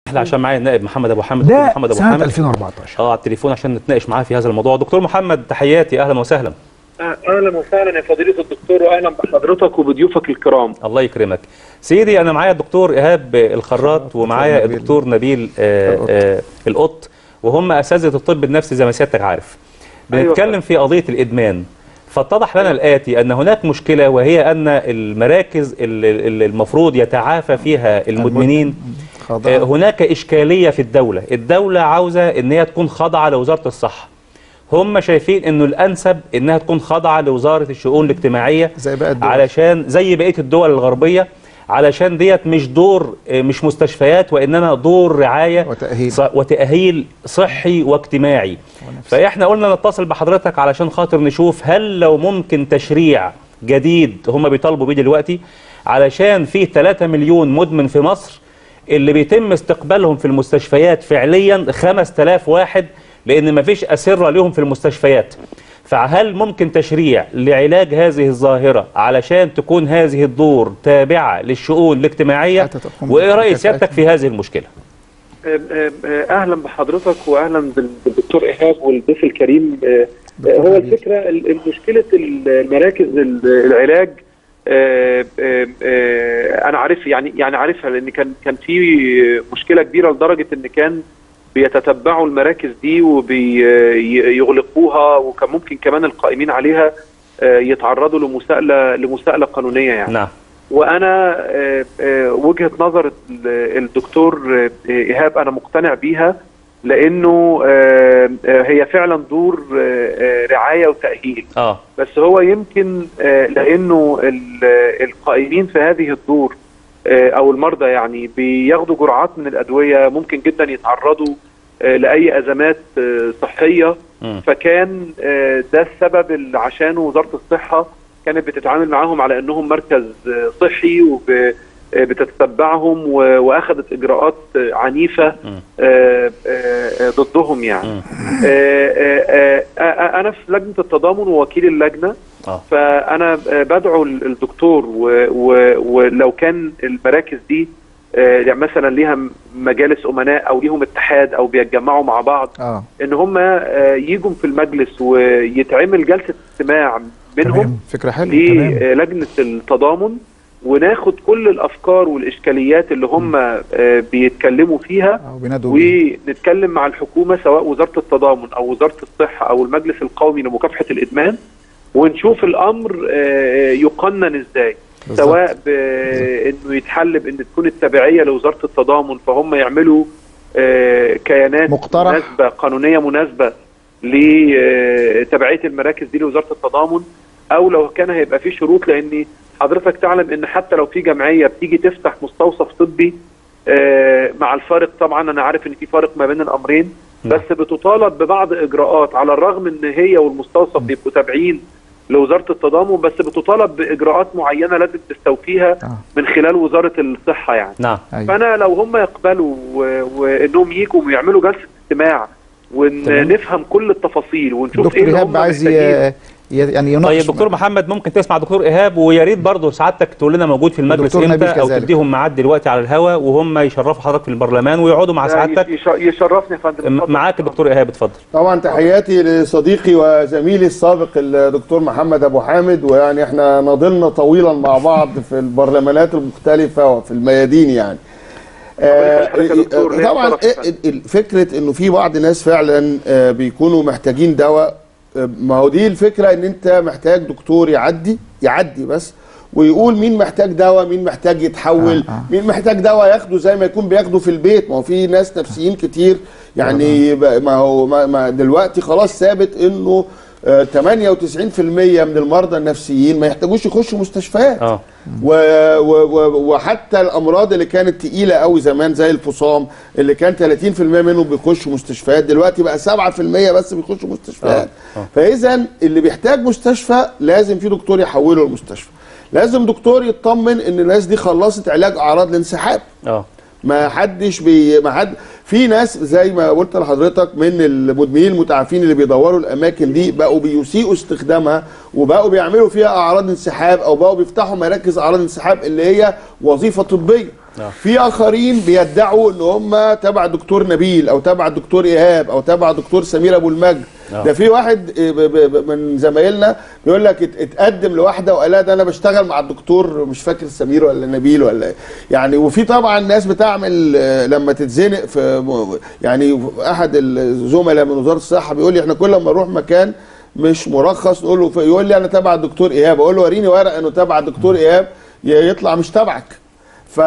عشان معايا النائب محمد ابو حامد دكتور ده محمد ابو سنه حامد 2014 اه على التليفون عشان نتناقش معاه في هذا الموضوع دكتور محمد تحياتي اهلا وسهلا اهلا وسهلا يا فضيله الدكتور واهلا بحضرتك وبضيوفك الكرام الله يكرمك سيدي انا معايا الدكتور ايهاب الخراط ومعايا نبيل. الدكتور نبيل آه آه القط وهم اساتذه الطب النفسي زي ما سيادتك عارف بنتكلم أيوة. في قضيه الادمان فاتضح لنا الاتي ان هناك مشكله وهي ان المراكز ال- ال- المفروض يتعافى فيها المدمنين خضع. آه، هناك إشكالية في الدولة الدولة عاوزة إن هي تكون خاضعة لوزارة الصحة هم شايفين إنه الأنسب إنها تكون خاضعة لوزارة الشؤون الاجتماعية زي باقي الدول. علشان زي بقية الدول الغربية علشان ديت مش دور آه، مش مستشفيات وإنما دور رعاية وتأهيل. ص- وتأهيل صحي واجتماعي فإحنا قلنا نتصل بحضرتك علشان خاطر نشوف هل لو ممكن تشريع جديد هم بيطالبوا بيه دلوقتي علشان فيه 3 مليون مدمن في مصر اللي بيتم استقبالهم في المستشفيات فعليا 5000 واحد لان مفيش اسره لهم في المستشفيات فهل ممكن تشريع لعلاج هذه الظاهره علشان تكون هذه الدور تابعه للشؤون الاجتماعيه حتى تقوم وايه راي بالكفاءة. سيادتك في هذه المشكله آه، آه، آه، اهلا بحضرتك واهلا بال- بالدكتور ايهاب والضيف الكريم آه، آه، دكتور هو نبيل. الفكره ال- مشكله المراكز ال- العلاج آه، آه، آه، انا عارف يعني يعني عارفها لان كان كان في مشكله كبيره لدرجه ان كان بيتتبعوا المراكز دي وبيغلقوها وكان ممكن كمان القائمين عليها آه، يتعرضوا لمساءله لمساءله قانونيه يعني نعم وانا آه، آه، وجهه نظر ال- الدكتور آه، ايهاب انا مقتنع بيها لانه آه، آه، هي فعلا دور آه، آه، رعايه وتاهيل اه بس هو يمكن آه، لانه ال- آه، القائمين في هذه الدور آه، او المرضى يعني بياخدوا جرعات من الادويه ممكن جدا يتعرضوا آه، لاي ازمات آه، صحيه مم. فكان آه، ده السبب اللي عشانه وزاره الصحه كانت بتتعامل معاهم على انهم مركز آه، صحي وبتتبعهم واخذت اجراءات آه، عنيفه مم. آه، آه، آه، ضدهم يعني مم. آه، آه، آه، آه، انا في لجنه التضامن ووكيل اللجنه اه فانا آه، بدعو ال- الدكتور و- و- ولو كان المراكز دي آه، يعني مثلا ليها م- مجالس امناء او ليهم اتحاد او بيتجمعوا مع بعض اه ان هم آه، يجوا في المجلس ويتعمل جلسه استماع منهم تمام فكره حلوه تمام للجنه التضامن وناخد كل الافكار والاشكاليات اللي هم آه، بيتكلموا فيها اه بينادوا بيه. ونتكلم مع الحكومه سواء وزاره التضامن او وزاره الصحه او المجلس القومي لمكافحه الادمان ونشوف الامر آه، يقنن ازاي بالظبط. سواء بانه يتحل بان تكون التبعيه لوزاره التضامن فهم يعملوا آه، كيانات مقترح. مناسبه قانونيه مناسبه لتبعيه المراكز دي لوزاره التضامن او لو كان هيبقى في شروط لان حضرتك تعلم ان حتى لو في جمعيه بتيجي تفتح مستوصف طبي آه، مع الفارق طبعا انا عارف ان في فارق ما بين الامرين نعم. بس بتطالب ببعض اجراءات على الرغم ان هي والمستوصف بيبقوا تابعين لوزاره التضامن بس بتطالب باجراءات معينه لازم تستوفيها آه. من خلال وزاره الصحه يعني نعم ايوه فانا لو هم يقبلوا و- وانهم يجوا ويعملوا جلسه استماع تمام. ونفهم كل التفاصيل ونشوف دكتور ايه اللي ايهاب هم عايز محتاجينه. ي- ي- يعني يناقش طيب دكتور محمد ممكن تسمع دكتور ايهاب ويا ريت برضه سعادتك تقول لنا موجود في المجلس الدكتور امتى نبيل او كذلك. تديهم ميعاد دلوقتي على الهوا وهم يشرفوا حضرتك في البرلمان ويقعدوا مع لا، سعادتك يش- يشرفني يا فندم م- اتفضل. معاك الدكتور ايهاب اتفضل طبعا تحياتي لصديقي وزميلي السابق الدكتور محمد ابو حامد ويعني احنا ناضلنا طويلا مع بعض في البرلمانات المختلفه وفي الميادين يعني الله يخليك يا دكتور، ليا طبعا الشرف يا ال- ال- فكره انه في بعض الناس فعلا آه، بيكونوا محتاجين دواء آه، ما هو دي الفكره ان انت محتاج دكتور يعدي يعدي بس ويقول مين محتاج دواء مين محتاج يتحول آه، آه. مين محتاج دواء ياخده زي ما يكون بياخده في البيت ما هو في ناس نفسيين كتير يعني ب- ما هو ما ما دلوقتي خلاص ثابت انه آه، 98% من المرضى النفسيين ما يحتاجوش يخشوا مستشفيات اه و و و وحتى الامراض اللي كانت تقيله قوي زمان زي الفصام اللي كان 30% منهم بيخشوا مستشفيات دلوقتي بقى 7% بس بيخشوا مستشفيات آه، آه. فاذا اللي بيحتاج مستشفى لازم في دكتور يحوله المستشفى لازم دكتور يطمن ان الناس دي خلصت علاج اعراض الانسحاب اه ما حدش بي ما حد في ناس زي ما قلت لحضرتك من المدمنين المتعافين اللي بيدوروا الاماكن دي بقوا بيسيئوا استخدامها وبقوا بيعملوا فيها اعراض انسحاب او بقوا بيفتحوا مراكز اعراض انسحاب اللي هي وظيفه طبيه آه. في اخرين بيدعوا ان هم تبع دكتور نبيل او تبع دكتور ايهاب او تبع دكتور سمير ابو المجد آه. ده في واحد ب- ب- ب- من زمايلنا بيقول لك ات- اتقدم لواحده وقال لها ده انا بشتغل مع الدكتور مش فاكر سمير ولا نبيل ولا إيه. يعني وفي طبعا ناس بتعمل آه، لما تتزنق في م- يعني احد الزملاء من وزاره الصحه بيقول لي احنا كل ما نروح مكان مش مرخص نقول له يقول لي انا تبع الدكتور ايهاب اقول له وريني ورق انه تبع الدكتور ايهاب ي- يطلع مش تبعك ف...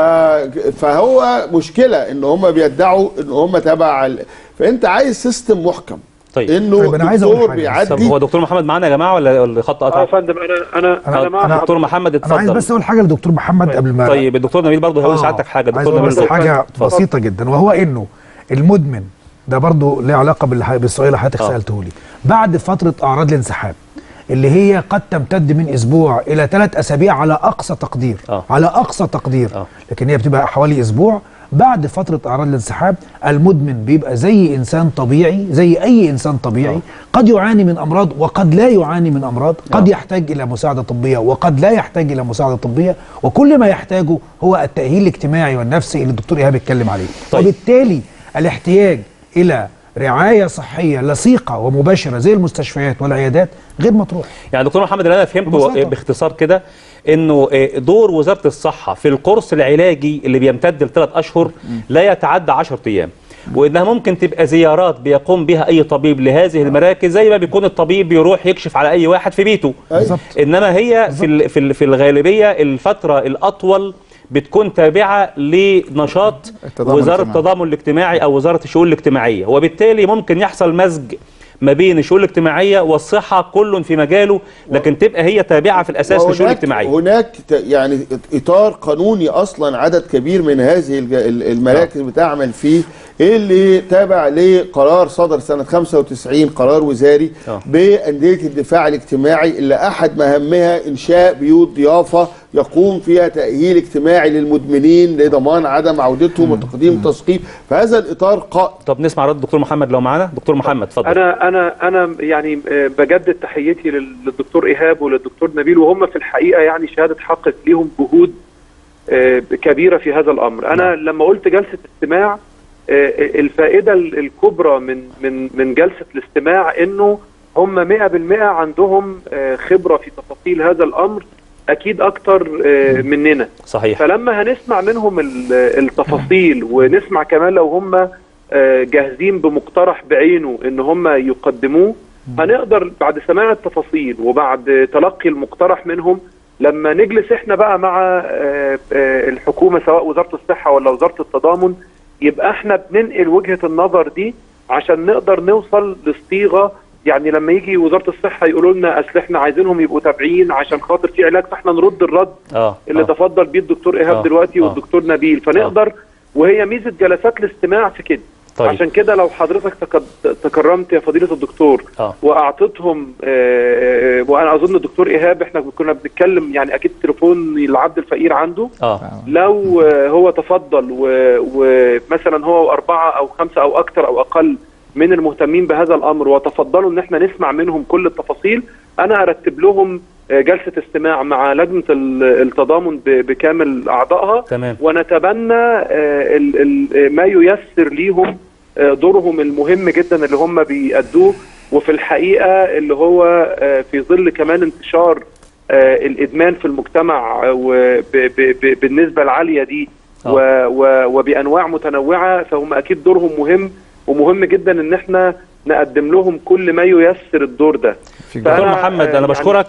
فهو مشكله ان هم بيدعوا ان هم تبع ال... فانت عايز سيستم محكم طيب انه طيب أنا عايز أقول الدكتور حاجة بس. طب بيعدي هو دكتور محمد معانا يا جماعه ولا ولا خط اه يا قطع فندم انا انا انا مع أنا- دكتور محمد انا عايز اتفضل بس اقول حاجه لدكتور محمد قبل ما طيب الدكتور نبيل برضه هيقول آه، سعادتك حاجه عايز دكتور اقول نبيل بس حاجه اتفضل. بسيطه جدا وهو انه المدمن ده برضه له علاقه بالح- بالسؤال اللي حضرتك آه. سالته لي بعد فتره اعراض الانسحاب اللي هي قد تمتد من اسبوع الى ثلاث اسابيع على اقصى تقدير آه. على اقصى تقدير آه. لكن هي بتبقى حوالي اسبوع بعد فتره اعراض الانسحاب المدمن بيبقى زي انسان طبيعي زي اي انسان طبيعي آه. قد يعاني من امراض وقد لا يعاني من امراض قد آه. يحتاج الى مساعده طبيه وقد لا يحتاج الى مساعده طبيه وكل ما يحتاجه هو التاهيل الاجتماعي والنفسي اللي الدكتور ايهاب اتكلم عليه طيب. وبالتالي الاحتياج الى رعايه صحيه لصيقه ومباشره زي المستشفيات والعيادات غير مطروح يعني دكتور محمد اللي انا فهمته ببساطة. باختصار كده انه آه، دور وزاره الصحه في القرص العلاجي اللي بيمتد لثلاث اشهر لا يتعدى 10 ايام وانها ممكن تبقى زيارات بيقوم بها اي طبيب لهذه المراكز زي ما بيكون الطبيب بيروح يكشف على اي واحد في بيته بالظبط. انما هي في ال- في ال- في الغالبيه الفتره الاطول بتكون تابعه لنشاط التضامن وزاره الاجتماعي. التضامن الاجتماعي او وزاره الشؤون الاجتماعيه وبالتالي ممكن يحصل مزج ما بين الشؤون الاجتماعيه والصحه كل في مجاله لكن تبقى هي تابعه في الاساس للشؤون وهناك الاجتماعيه هناك ت- يعني اطار قانوني اصلا عدد كبير من هذه الج- ال- المراكز بتعمل فيه اللي تابع لقرار صدر سنه 95 قرار وزاري آه. بانديه الدفاع الاجتماعي اللي احد مهامها انشاء بيوت ضيافه يقوم فيها تاهيل اجتماعي للمدمنين لضمان عدم عودتهم وتقديم تثقيف فهذا الاطار قائم طب نسمع رد الدكتور محمد لو معانا دكتور محمد اتفضل انا انا انا يعني آه، بجدد تحيتي لل- للدكتور ايهاب وللدكتور نبيل وهم في الحقيقه يعني شهاده حق ليهم جهود آه، كبيره في هذا الامر انا لما قلت جلسه استماع آه، الفائده ال- الكبرى من من من جلسه الاستماع انه هم 100% عندهم آه، خبره في تفاصيل هذا الامر اكيد اكتر آه، مننا صحيح فلما هنسمع منهم ال- التفاصيل ونسمع كمان لو هم آه، جاهزين بمقترح بعينه ان هم يقدموه هنقدر بعد سماع التفاصيل وبعد تلقي المقترح منهم لما نجلس احنا بقى مع آه، آه، الحكومه سواء وزاره الصحه ولا وزاره التضامن يبقى احنا بننقل وجهه النظر دي عشان نقدر نوصل لصيغه يعني لما يجي وزاره الصحه يقولوا لنا اصل احنا عايزينهم يبقوا تابعين عشان خاطر في علاج فاحنا نرد الرد اه اللي آه. تفضل بيه الدكتور ايهاب آه، دلوقتي آه. والدكتور نبيل فنقدر وهي ميزه جلسات الاستماع في كده طيب. عشان كده لو حضرتك تك- تكرمت يا فضيله الدكتور آه. واعطيتهم آه، آه، وانا اظن الدكتور ايهاب احنا كنا بنتكلم يعني اكيد تليفون العبد الفقير عنده اه لو آه، هو تفضل و- ومثلا هو اربعه او خمسه او اكثر او اقل من المهتمين بهذا الامر وتفضلوا ان احنا نسمع منهم كل التفاصيل انا ارتب لهم آه، جلسه استماع مع لجنه ال- التضامن ب- بكامل اعضائها تمام ونتبنى آه، ال- ال- ما ييسر ليهم آه، دورهم المهم جدا اللي هم بيأدوه وفي الحقيقه اللي هو آه، في ظل كمان انتشار آه، الادمان في المجتمع آه، وب- ب- ب- بالنسبه العاليه دي آه. و- و- وبانواع متنوعه فهم اكيد دورهم مهم ومهم جدا ان احنا نقدم لهم كل ما ييسر الدور ده في فأنا- دكتور محمد آه، انا بشكرك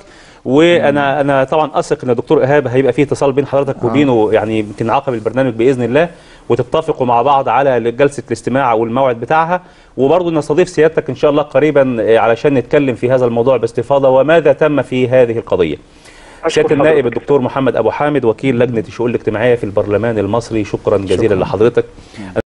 وانا انا طبعا اثق ان الدكتور ايهاب هيبقى فيه اتصال بين حضرتك وبينه يعني يمكن عقب البرنامج باذن الله وتتفقوا مع بعض على جلسه الاستماع والموعد بتاعها وبرضه نستضيف سيادتك ان شاء الله قريبا آه، علشان نتكلم في هذا الموضوع باستفاضه وماذا تم في هذه القضيه. أشكر سياده النائب حضرتك. الدكتور محمد ابو حامد وكيل لجنه الشؤون الاجتماعيه في البرلمان المصري شكرا جزيلا لحضرتك